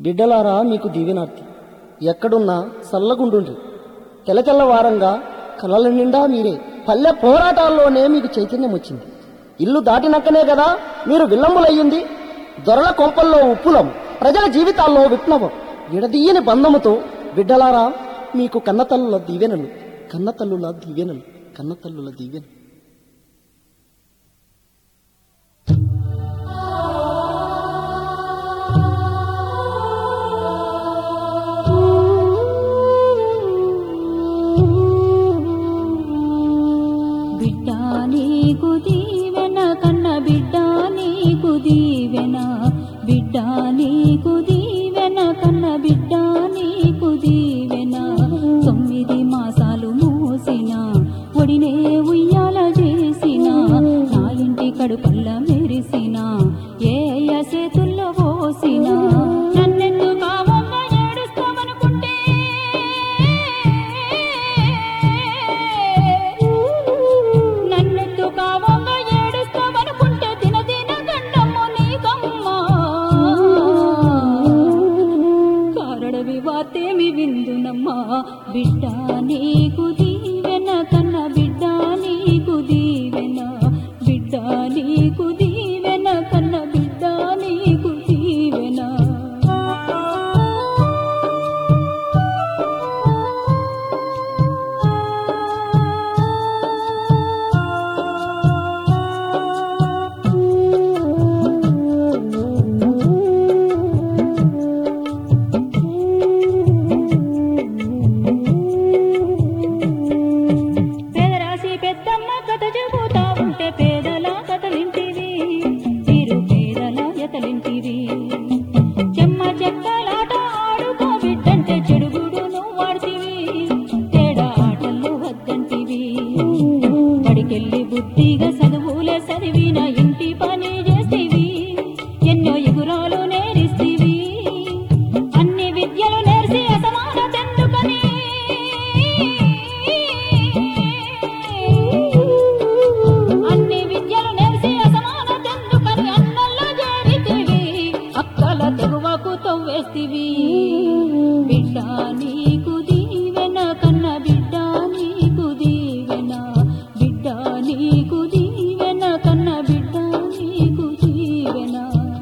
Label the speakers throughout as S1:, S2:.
S1: బిడ్డలారా మీకు దీవెనార్తి ఎక్కడున్నా సల్లగుండుండ్రి తెల్ల తెల్లవారంగా కలల నిండా మీరే పల్లె పోరాటాల్లోనే మీకు చైతన్యం వచ్చింది ఇల్లు దాటినాకనే కదా మీరు విల్లంబులయ్యింది దొరల కొంపల్లో ఉప్పులం ప్రజల జీవితాల్లో విప్లవం విడదీయని బంధముతో బిడ్డలారా మీకు కన్నతల్లుల దీవెనలు కన్నతల్లుల దీవెనలు కన్నతల్లుల దీవెనలు
S2: బిడ్డ నీకు దీవెన కన్న బిడ్డ నీకు దీవెన బిడ్డ నీకు దీవెన కన్న బిడ్డ నీకు దీవెన తొమ్మిది మాసాలు మోసిన ఒడినే ఉయ్యాల చేసిన నా ఇంటి కడుపల్ల మెరిసిన ఏ అయ్య చేతుల్లో పోసిన నన్నెందు కావంగా ఏడుస్తామనుకుంటే నన్నెత్తు కావంగా ఏడుస్తామనుకుంటే దినదిన గండమ్మ నీకమ్మా కారడవి వాతేమి విందునమ్మా బిడ్డ నీకు దీవెన కన్న బిడ్డ నీకు దీవెన బిడ్డ నీకు దీవెన కన్న బిడ్డ నీకు దీవెన పేదరాశి పెద్దమ్మ కథ చెబుతా ఉంటే పేదల కథలింటివి చిరు పేదల ఎతలింటివి చెమ్మ చెక్కలాట ఆడుకో బిడ్డంటే చెడుగుడు నువ్వు వాడితివి తేడా ఆటల్లో వద్దంటివి బడికెళ్ళి బుద్ధిగా చదువులే చదివిన ఇంటి పని చేస్తీవి ఎన్నో ఎగురాలు నేరిస్తీవి అన్ని విద్యలు నేర్చి అసమానతెందుకని అన్ని విద్యలు నేర్చి అసమానతెందుకని అన్నల్లో చేరితివి అక్కల తెగువకు తవ్వేస్తివి బిడ్డ నీకు దీవెన కన్న బిడ్డ నీకు దీవెన బిడ్డ నీకు దీవెన కన్న బిడ్డ నీకు దీవెన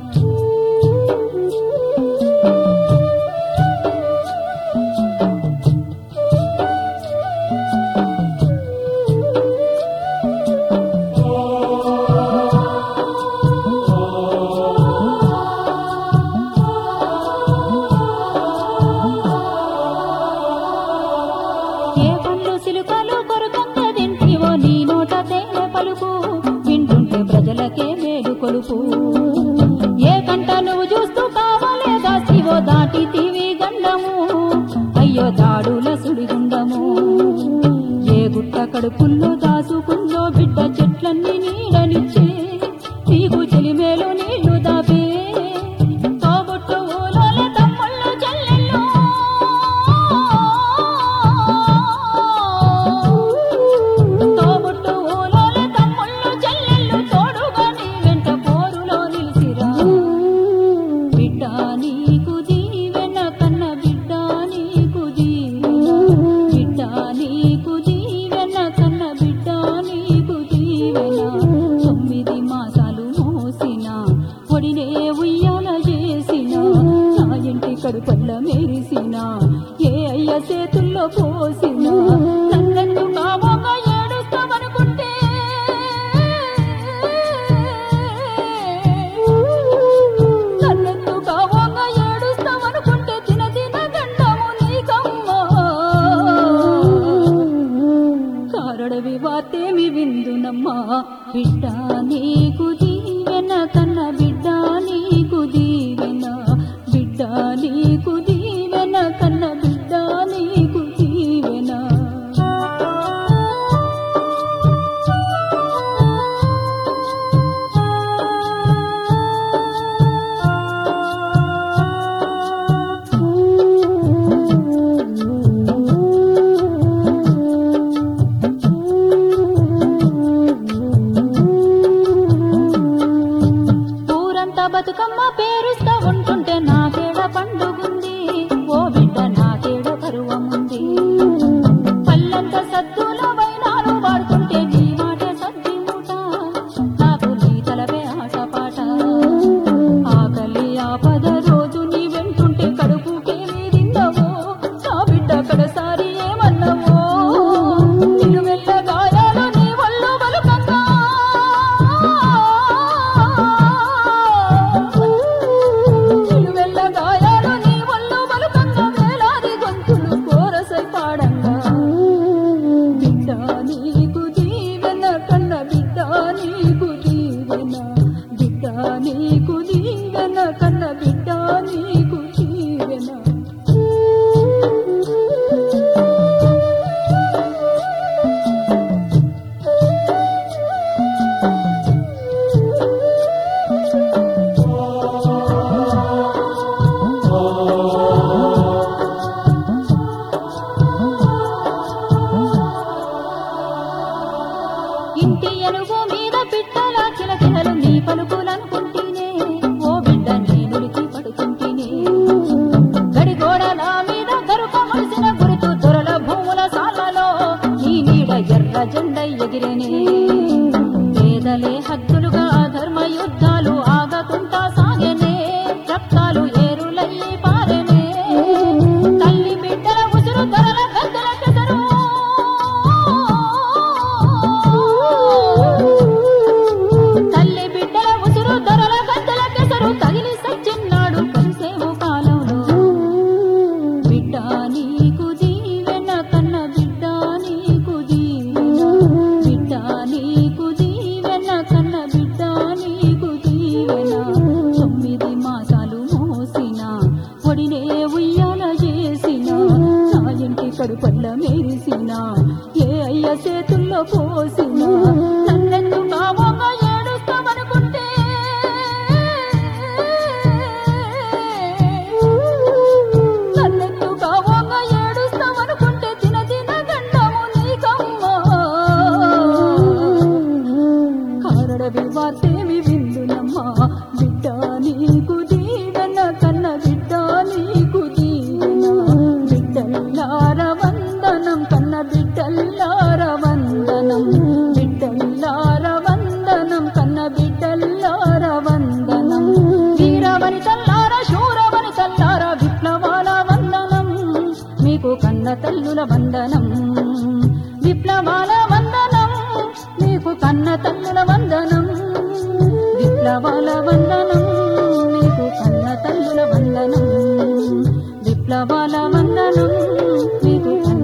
S2: ఏ పండ్లు సిలుకలు కొరకంగా తింటివో నీ నోట తేనె పలుకు వింటుంటే ప్రజలకే మేలు కొలుపు ఏ కంట నువ్వు చూస్తూ కావాలే దాసివో దాటి తీవి గండము అయ్యో దాడుల సుడిగుండము ఏ గుట్ట కడుపుల్లో దాసుకుందో బిడ్డ చెట్లన్నీ నీడనిచ్చే నీకు చెలిమేలు నీళ్లు దాపే తోబుట్టు ఊలోలే తమ్ముళ్ళు చెల్లెళ్ళు తోబుట్టు ఊలోలే తమ్ముళ్ళు చెల్లెళ్ళు తోడుగా నీ వెంట పోరులో నిలిసిరా బిడ్డ నీకు దీవెన కన్న బిడ్డ నీకు దీవెన బిడ్డ నీకు దీవెన కన్న బిడ్డ నీకు దీవెన తొమ్మిది మాసాలు మోసిన ఒడినే ఉయ్యాల చేసిన నా ఇంటి కడుపల్ల మెరిసిన ఏ అయ్య చేతుల్లో పోసిన నన్నెందు కావగా ఏడుస్తామనుకుంటే నన్నెందు కావగా ఏడుస్తామనుకుంటే దిన దిన గండము నీకమ్మా కారడవి వాతేమి విందునమ్మా బిడ్డ నీకు దీవెన కన్న బిడ్డ నీకు దీవెన బిడ్డ నీకు దీవెన కన్న బిడ్డ నీకు దీవెన ఊరంతా బతుకమ్మ పేరుస్తా ఉంటుంటే నాకేడ పండుగ కడుపల్ల మెరిసిన ఏ అయ్య చేతుల్లో పోసిన నన్నెందు కావోగా ఏడుస్తామనుకుంటే నన్నెందు కావోగా ఏడుస్తామనుకుంటే దిన దిన గండము నీకమ్మా కారడవి వార్తేమి విందునమ్మా బిడ్డ నీకు దీవెన కన్న బిడ్డ నీకు దీవెన బిడ్డల్లార వందనం కన్న బిడ్డల్లార వందనం బిడ్డల్లార వందనం కన్న బిడ్డల్లార వందనం వీరవని తల్లార శూరవని తల్లార విప్లవాల వందనం మీకు కన్న తల్లుల వందనం విప్లవాల వందనం మీకు కన్న తల్లుల వందనం విప్లవాల వందనం మీకు కన్న తల్లుల వందనం విప్లవాల వందనం మీకు కన్న